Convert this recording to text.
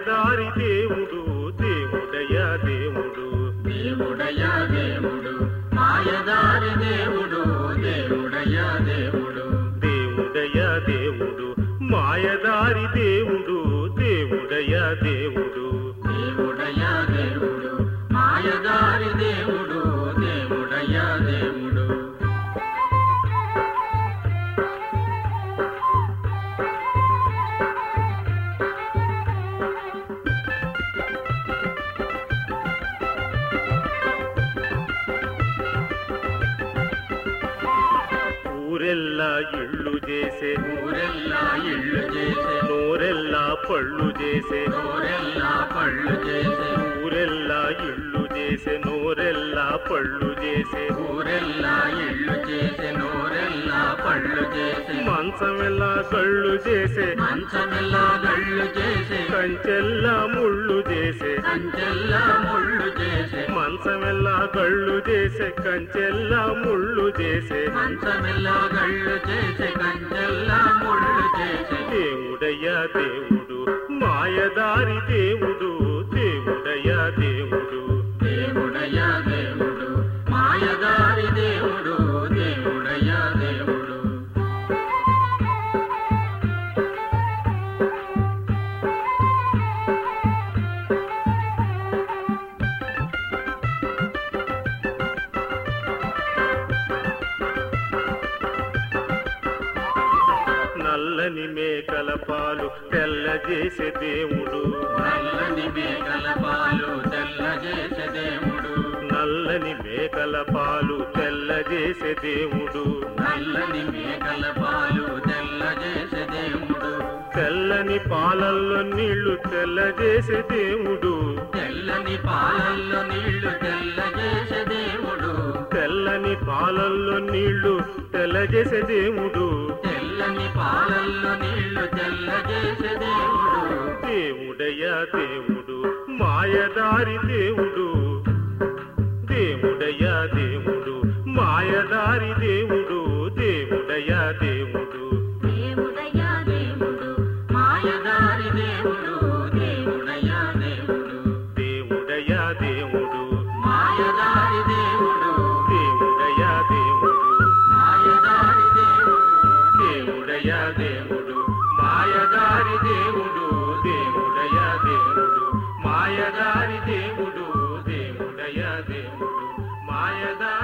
మాయదారి దేవుడు దేవుడయ్యా దేవుడు దేవుడయ్యా దేవుడు మాయదారి దేవుడు దేవుడయ్యా దేవుడు దేవుడయ్యా దేవుడు మాయదారి దేవుడు దేవుడయ్యా దేవుడు దేవుడయ్యా దేవుడు మాయదారి దేవుడు దేవుడయ్యా దేవుడు ఊరెల్లా ఇళ్ళు చేసే ఊరెల్లా ఇళ్ళు చేసే నోరెల్లా పళ్ళు చేసే నోరెల్లా పళ్ళు చేసే ఊరెల్లా ఇళ్ళు చేసే నోరెల్లా పళ్ళు చేసే ఊరెల్లా ఇళ్ళు చేసే నోరెల్లా పళ్ళు చేసే మంచమెల్లా కళ్ళు చేసే మంచమెల్లా గళ్ళు చేసే కంచెల్లా ముళ్ళు చేసే కంచెల్లా ముళ్ళు చేసే మంచమెల్లా కళ్ళు చేసే కంచెల్లా ముళ్ళు చేసే మంచమెల్లా గళ్ళు చేసే కంచెల్లా ముళ్ళు చేసే దేవుడయ్యా దేవుడు మాయదారి దేవుడు దేవుడయ్యా దేవుడు దేవుడయ్యా దేవుడు మాయదారి దేవుడు దేవుడయ్యా దేవుడు నల్లని మేకల పాలు తెల్ల చేసే దేవుడు నల్లని మేకల పాలు తెల్ల చేసే దేవుడు నల్లని మేకల పాలు తెల్ల చేసే దేవుడు నల్లని మేకల పాలు తెల్ల చేసే దేవుడు తెల్లని పాలల్లో నీళ్లు తెల్ల చేసే దేవుడు తెల్లని పాలల్లో నీళ్లు తెల్ల చేసే దేవుడు తెల్లని పాలల్లో నీళ్లు తెల్ల చేసే దేవుడు తెల్లని పాలల్లో నీళ్లు తెల్ల చేసే దేవుడు దేవుడయ్యా దేవుడు మాయదారి దేవుడు దేవుడయ్యా దేవుడు మాయదారి దేవుడు దేవుడయ్యా దేవుడు దేవుడయ్యా దేవుడు మాయదారి దేవుడు దేవుడయ్యా దేవుడు దేవుడయ్యా దేవుడు మాయదారి దేవుడు దేవుడయ్యా దేవుడు మాయదారి దేవుడు దేవుడయ్యా దేవుడు మాయదారి దేవుడు దేవుడయ్యా దేవుడు మాయదారి దేవుడు దేవుడయ్యా దేవుడు మాయదారి